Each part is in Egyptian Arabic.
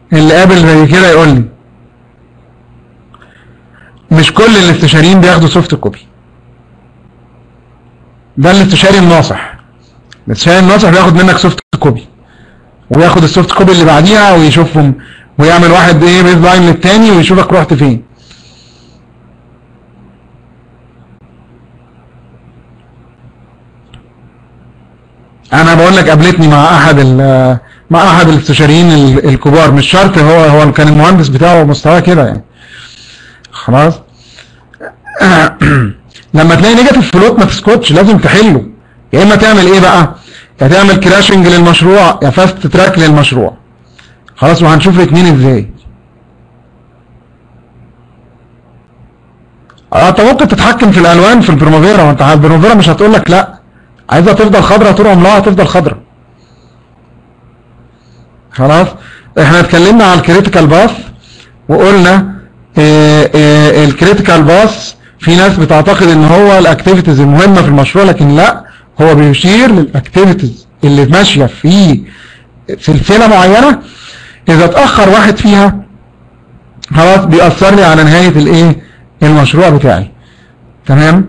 اللي قابل زي كده يقول لي مش كل الاستشاريين بياخدوا سوفت كوبي ده الاستشاري الناصح الاستشاري الناصح بياخد منك سوفت كوبي وياخد السوفت كوبي اللي بعديها ويشوفهم ويعمل واحد ايه بيز لاين للتاني ويشوفك رحت فين انا بقول لك قابلتني مع احد مع احد الاستشاريين الكبار مش شرط هو هو كان المهندس بتاعه مستواه كده يعني خلاص لما تلاقي نيجاتيف فلوت ما تسكتش لازم تحله يا اما تعمل ايه بقى يا تعمل كراشنج للمشروع يا فاست تراك للمشروع خلاص وهنشوف الاثنين ازاي انت ممكن تتحكم في الالوان في البروموفيرا وانت البروموفيرا مش هتقول لك لا عايزها تفضل خضراء طول عمرها هتفضل خضراء خلاص احنا اتكلمنا على الكريتيكال باث وقلنا الكريتيكال باث في ناس بتعتقد ان هو الاكتيفيتيز المهمة في المشروع لكن لا هو بيشير للاكتيفيتيز اللي ماشية في سلسلة معينة اذا اتأخر واحد فيها خلاص بيأثر لي على نهاية الايه المشروع بتاعي تمام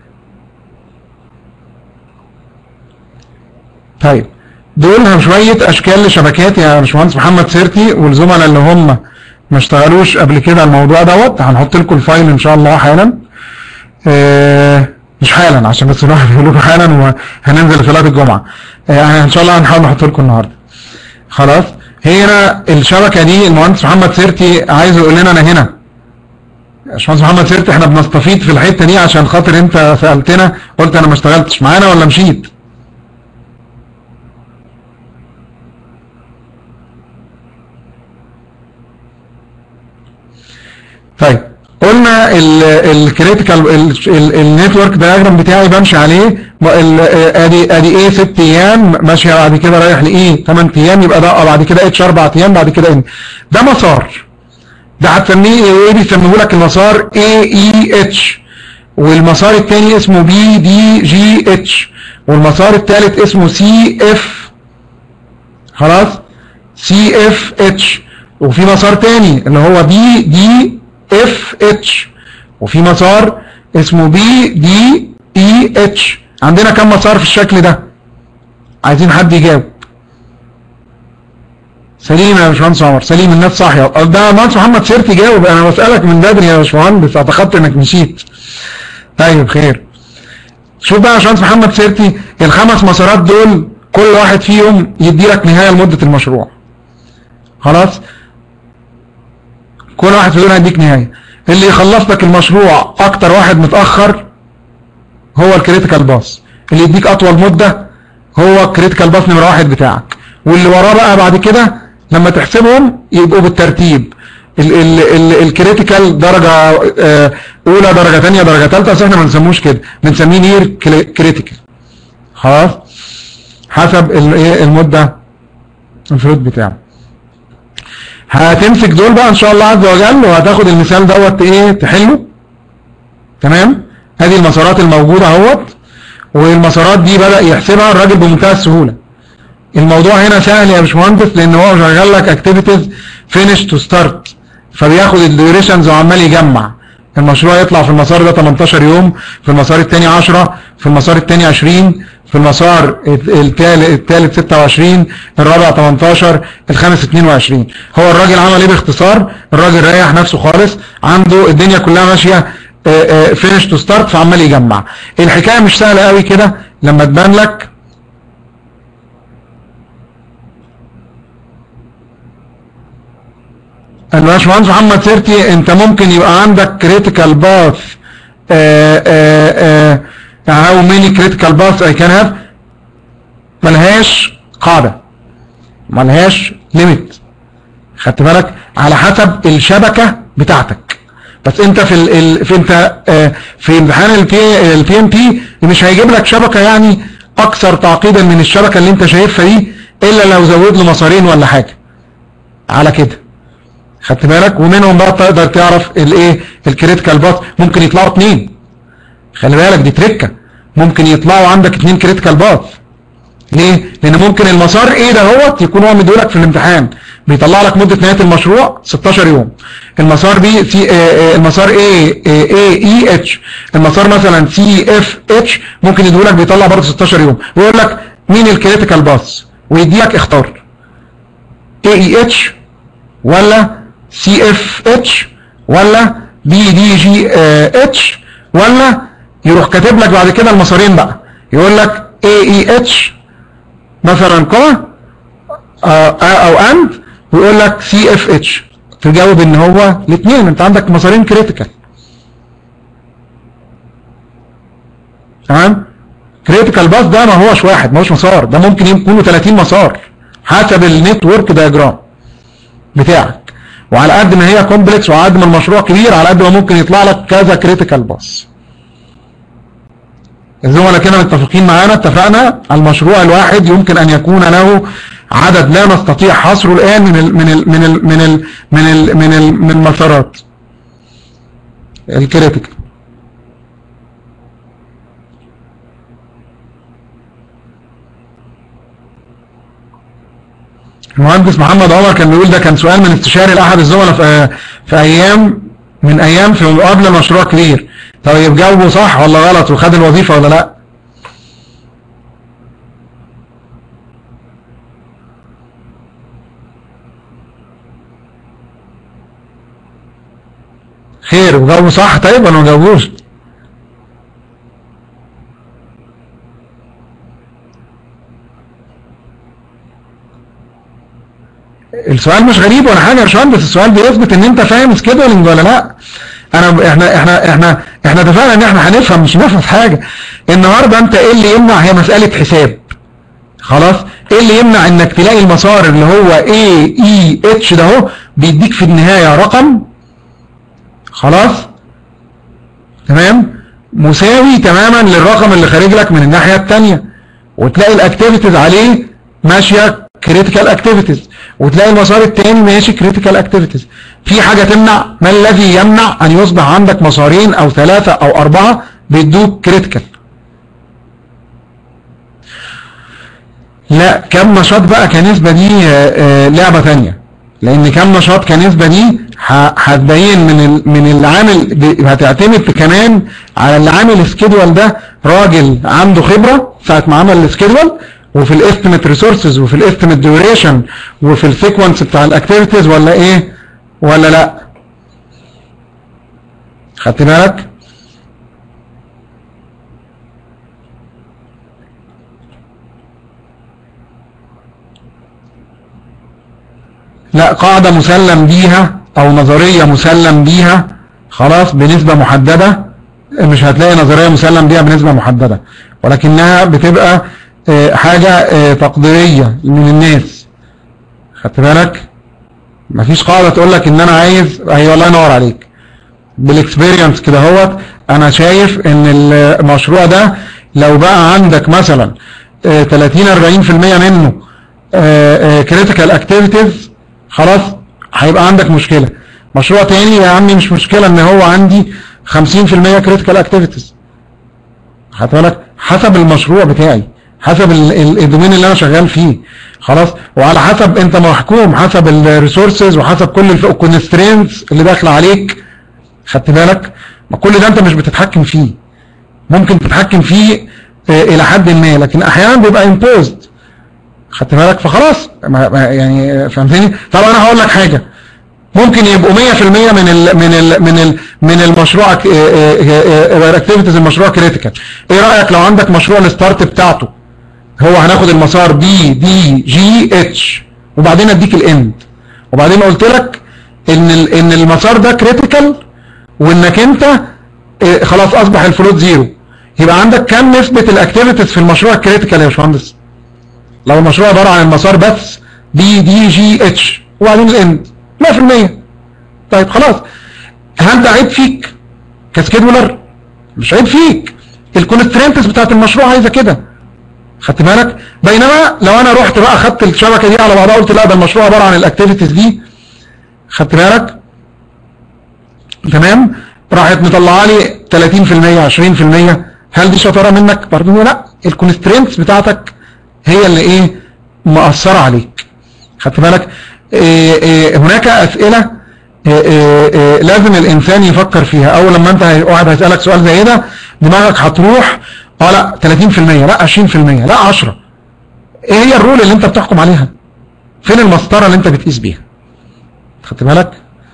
طيب دول شوية اشكال لشبكات يا باشمهندس محمد سيرتي والزملاء اللي هم ما اشتغلوش قبل كده الموضوع دوت هنحط لكم الفايل ان شاء الله حالا اه مش حالا عشان بس الواحد يقول لكم حالا وهننزل صلاه الجمعه اه ان شاء الله هنحاول نحط لكم النهارده خلاص هنا الشبكه دي المهندس محمد سيرتي عايز يقول لنا انا هنا باشمهندس محمد سيرتي احنا بنستفيد في الحته دي عشان خاطر انت سالتنا قلت انا ما اشتغلتش معانا ولا مشيت طيب قلنا الكريتيكال النتورك دايجرام بتاعي بمشي عليه ادي ادي ايه ست ايام ماشي بعد كده رايح لايه 8 ايام يبقى ده بعد كده اتش اربع ايام بعد كده ان ده مسار ده هتسميه ايه بيسموه لك المسار اي اي اتش والمسار الثاني اسمه بي دي جي اتش والمسار الثالث اسمه سي اف خلاص سي اف اتش وفي مسار تاني اللي هو بي دي اف اتش وفي مسار اسمه بي دي اي اتش عندنا كم مسار في الشكل ده عايزين حد يجاوب سليم يا باشمهندس عمر سليم الناس صاحيه ده مهندس محمد سيرتي جاوب انا بسالك من بدري يا باشمهندس اعتقدت انك مشيت طيب خير شوف بقى يا باشمهندس محمد سيرتي الخمس مسارات دول كل واحد فيهم يدي لك نهايه لمده المشروع خلاص كل واحد في دول هيديك نهايه اللي يخلص لك المشروع اكتر واحد متاخر هو الكريتيكال باص اللي يديك اطول مده هو الكريتيكال باص نمره واحد بتاعك واللي وراه بقى بعد كده لما تحسبهم يبقوا بالترتيب الكريتيكال درجة اولى درجة ثانيه درجة ثالثه بس احنا ما بنسموش كده بنسميه نير كريتيكال خلاص حسب المدة الفلوت بتاعه هتمسك دول بقى ان شاء الله عز وجل وهتاخد المثال دوت ايه تحله تمام ادي المسارات الموجودة اهوت والمسارات دي بدأ يحسبها الراجل بمنتهى السهولة الموضوع هنا سهل يا باشمهندس لان هو شغال لك اكتيفيتيز فينش تو ستارت فبياخد الديوريشنز وعمال يجمع المشروع يطلع في المسار ده 18 يوم في المسار الثاني 10 في المسار الثاني 20 في المسار الثالث 26 الرابع 18 الخامس 22 هو الراجل عمل ايه باختصار الراجل ريح نفسه خالص عنده الدنيا كلها ماشيه فينش تو ستارت فعمال يجمع الحكايه مش سهله قوي كده لما تبان لك الباشمهندس محمد سيرتي انت ممكن يبقى عندك كريتيكال باث هاو ماني كريتيكال باث اي كان هاف ملهاش قاعده ملهاش ليميت خدت بالك على حسب الشبكه بتاعتك بس انت في ال في انت اه في امتحان البي ام بي مش هيجيب لك شبكه يعني اكثر تعقيدا من الشبكه اللي انت شايفها دي الا لو زود له مسارين ولا حاجه على كده خدت بالك ومنهم بقى تقدر تعرف الايه الكريتيكال باث ممكن يطلعوا اثنين خلي بالك دي تركه ممكن يطلعوا عندك اثنين كريتيكال باث ليه لان ممكن المسار ايه ده هو يكون هو مديولك في الامتحان بيطلع لك مده نهايه المشروع 16 يوم المسار بي سي المسار اي اي اي اتش المسار مثلا سي اف اتش ممكن يديهولك بيطلع برضه 16 يوم ويقول لك مين الكريتيكال باس ويديك اختار اي اي اتش ولا سي اف اتش ولا بي دي جي اتش ولا يروح كاتب لك بعد كده المسارين بقى يقول لك اي اي اتش مثلا كما او اند ويقول لك سي اف اتش تجاوب ان هو الاثنين انت عندك مسارين كريتيكال تمام كريتيكال باس ده ما هوش واحد ما هوش مسار ده ممكن يكونوا 30 مسار حسب النتورك دايجرام بتاعك وعلى قد ما هي كومبلكس وعلى قد ما المشروع كبير على قد ما ممكن يطلع لك كذا كريتيكال باس الزملاء كده متفقين معانا اتفقنا المشروع الواحد يمكن ان يكون له عدد لا نستطيع حصره الان من ال من ال من ال من ال من ال من ال من المسارات الكريتيكال المهندس محمد عمر كان بيقول ده كان سؤال من استشاري لاحد الزملاء في في ايام من ايام في قبل مشروع كبير طيب جاوبه صح ولا غلط وخد الوظيفه ولا لا خير وجاوبه صح طيب ولا ما جاوبوش السؤال مش غريب ولا حاجه يا باشمهندس السؤال بيثبت ان انت فاهم سكيدولينج ولا لا انا احنا احنا احنا احنا اتفقنا ان احنا هنفهم مش نفهم حاجه النهارده انت ايه اللي يمنع هي مساله حساب خلاص ايه اللي يمنع انك تلاقي المسار اللي هو اي اي اتش ده اهو بيديك في النهايه رقم خلاص تمام مساوي تماما للرقم اللي خارج لك من الناحيه الثانيه وتلاقي الاكتيفيتيز عليه ماشيه كريتيكال اكتيفيتيز وتلاقي المسار الثاني ماشي كريتيكال اكتيفيتيز في حاجة تمنع ما الذي يمنع ان يصبح عندك مسارين او ثلاثة او اربعة بيدوك كريتيكال لا كم نشاط بقى كنسبة دي لعبة ثانيه لان كم نشاط كنسبة دي هتبين من من العامل هتعتمد كمان على اللي عامل السكيدول ده راجل عنده خبرة ساعة ما عمل السكيدول وفي الاستيميت ريسورسز وفي الاستيميت ديوريشن وفي السيكونس بتاع الاكتيفيتيز ولا ايه ولا لا خدت بالك لا قاعدة مسلم بيها او نظرية مسلم بيها خلاص بنسبة محددة مش هتلاقي نظرية مسلم بيها بنسبة محددة ولكنها بتبقى آه، حاجة آه، تقديرية من الناس خدت بالك مفيش قاعدة تقول لك ان انا عايز ايوه الله ينور عليك بالاكسبيرينس كده هوت انا شايف ان المشروع ده لو بقى عندك مثلا 30 آه، 40% منه كريتيكال اكتيفيتيز خلاص هيبقى عندك مشكلة مشروع تاني يا عمي مش مشكلة ان هو عندي 50% كريتيكال اكتيفيتيز خدت بالك حسب المشروع بتاعي حسب الدومين اللي انا شغال فيه خلاص وعلى حسب انت محكوم حسب الريسورسز وحسب كل الكونسترينز اللي داخله عليك خدت بالك ما كل ده انت مش بتتحكم فيه ممكن تتحكم فيه آه، الى حد ما لكن احيانا بيبقى امبوزد خدت بالك فخلاص يعني فهمتني طب انا هقول لك حاجه ممكن يبقوا 100% من ال من ال من ال من المشروع اكتيفيتيز المشروع كريتيكال ايه رايك لو عندك مشروع الستارت بتاعته هو هناخد المسار بي دي جي اتش وبعدين اديك الاند وبعدين قلت لك ان ان المسار ده كريتيكال وانك انت آه، خلاص اصبح الفلوت زيرو يبقى عندك كام نسبة الاكتيفيتيز في المشروع الكريتيكال يا باشمهندس لو المشروع عبارة عن المسار بس بي دي جي اتش وبعدين الاند 100% طيب خلاص هل ده عيب فيك كسكيدولر مش عيب فيك الكونسترينتس بتاعت المشروع عايزه كده خدت بالك بينما لو انا رحت بقى خدت الشبكه دي على بعضها قلت لا ده المشروع عباره عن الاكتيفيتيز دي خدت بالك تمام راحت مطلعه لي 30% 20% هل دي شطاره منك برضه لا الكونسترينتس بتاعتك هي اللي ايه مأثرة عليك خدت بالك إيه إيه هناك اسئلة إيه لازم الانسان يفكر فيها اول لما انت واحد هيسألك سؤال زي ده دماغك هتروح اه لا 30% لا 20% لا 10 ايه هي الرول اللي انت بتحكم عليها فين المسطرة اللي انت بتقيس بيها خدت بالك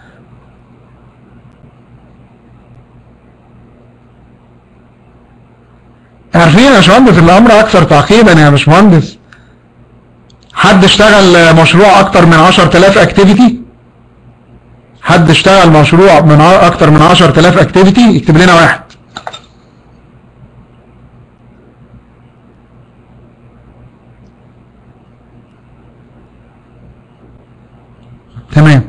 عارفين يا باشمهندس الامر اكثر تعقيدا يا باشمهندس حد اشتغل مشروع اكتر من 10000 اكتيفيتي حد اشتغل مشروع من اكتر من 10000 اكتيفيتي يكتب لنا واحد تمام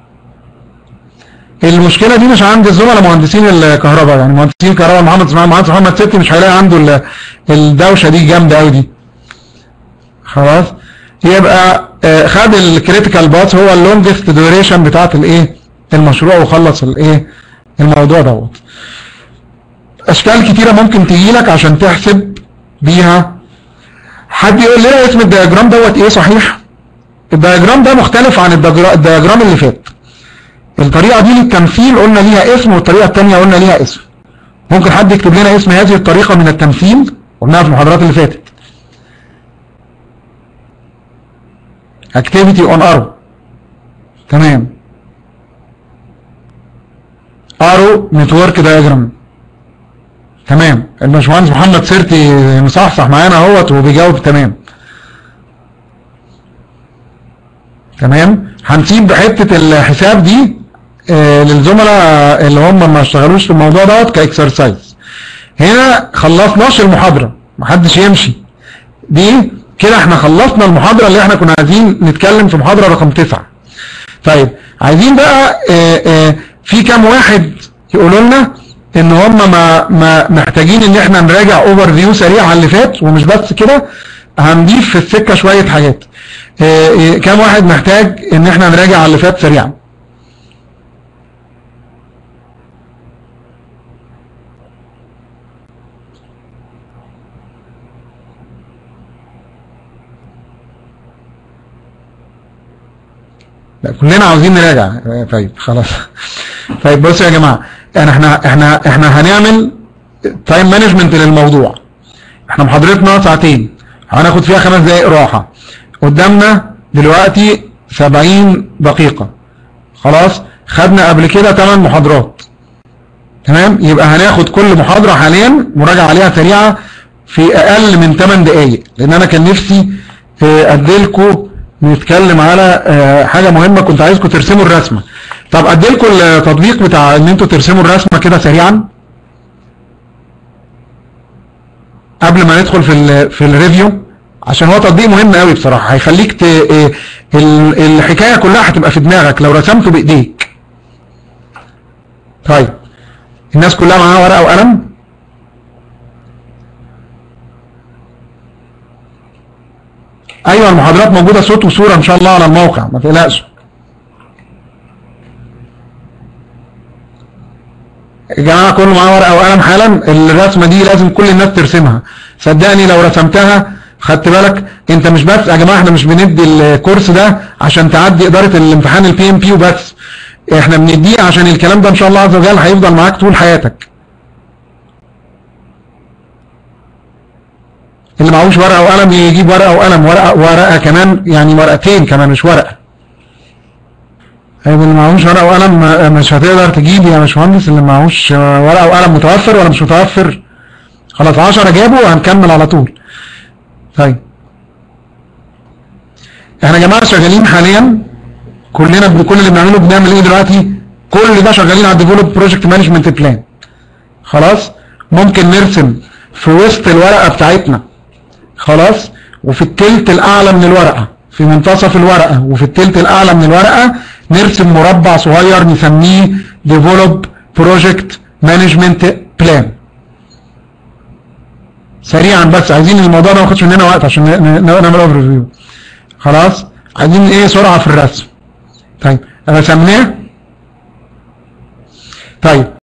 المشكلة دي مش عند الزملاء مهندسين الكهرباء يعني مهندسين الكهرباء محمد اسماعيل مهندس محمد ستي مش هيلاقي عنده الدوشة دي جامدة قوي دي خلاص يبقى خد الكريتيكال باث هو اللونجست ديوريشن بتاعت الايه المشروع وخلص الايه الموضوع دوت اشكال كتيرة ممكن تجي لك عشان تحسب بيها حد يقول لنا اسم الدياجرام دوت ايه صحيح الدياجرام ده مختلف عن الدياجرام اللي فات الطريقة دي للتمثيل قلنا ليها اسم والطريقة التانية قلنا ليها اسم ممكن حد يكتب لنا اسم هذه الطريقة من التمثيل قلناها في المحاضرات اللي فاتت activity on arrow تمام arrow network diagram تمام الباشمهندس محمد سيرتي مصحصح معانا اهوت وبيجاوب تمام تمام هنسيب حته الحساب دي آه للزملاء اللي هم ما اشتغلوش في الموضوع دوت كاكسرسايز هنا خلصناش المحاضره محدش يمشي دي كده احنا خلصنا المحاضره اللي احنا كنا عايزين نتكلم في محاضره رقم تسعة طيب عايزين بقى آه آه في كام واحد يقولوا لنا ان هم ما, ما محتاجين ان احنا نراجع اوفر فيو سريع على اللي فات ومش بس كده هنضيف في السكه شويه حاجات كام واحد محتاج ان احنا نراجع على اللي فات سريعا لا كلنا عاوزين نراجع طيب خلاص طيب بصوا يا جماعه يعني احنا احنا احنا هنعمل تايم مانجمنت للموضوع احنا محاضرتنا ساعتين هناخد فيها خمس دقائق راحه قدامنا دلوقتي 70 دقيقة خلاص خدنا قبل كده 8 محاضرات تمام يبقى هناخد كل محاضرة حاليا مراجعة عليها سريعة في اقل من 8 دقايق لان انا كان نفسي اديلكم نتكلم على حاجة مهمة كنت عايزكم ترسموا الرسمة طب اديلكم التطبيق بتاع ان انتوا ترسموا الرسمة كده سريعا قبل ما ندخل في في الريفيو عشان هو تطبيق مهم قوي بصراحة هيخليك ت... الحكاية كلها هتبقى في دماغك لو رسمته بايديك طيب الناس كلها معاها ورقة وقلم ايوه المحاضرات موجودة صوت وصورة ان شاء الله على الموقع ما تقلقش يا جماعة كله معاه ورقة وقلم حالا الرسمة دي لازم كل الناس ترسمها صدقني لو رسمتها خدت بالك انت مش بس يا جماعه احنا مش بندي الكورس ده عشان تعدي اداره الامتحان البي ام بي وبس احنا بنديه عشان الكلام ده ان شاء الله عز وجل هيفضل معاك طول حياتك اللي معهوش ورقه وقلم يجيب ورقه وقلم ورقه ورقه كمان يعني ورقتين كمان مش ورقه طيب اللي معهوش ورقه وقلم مش هتقدر تجيب يا باشمهندس اللي معهوش ورقه وقلم متوفر ولا مش متوفر خلاص 10 جابوا وهنكمل على طول طيب احنا يا جماعه شغالين حاليا كلنا بكل اللي بنعمله بنعمل ايه دلوقتي كل ده شغالين على الديفلوب بروجكت مانجمنت بلان خلاص ممكن نرسم في وسط الورقه بتاعتنا خلاص وفي التلت الاعلى من الورقه في منتصف الورقه وفي التلت الاعلى من الورقه نرسم مربع صغير نسميه ديفلوب بروجكت مانجمنت بلان سريعا بس عايزين الموضوع ده ما ياخدش مننا وقت عشان نعمل اوفر فيو خلاص عايزين ايه سرعه في الرسم طيب رسمناه طيب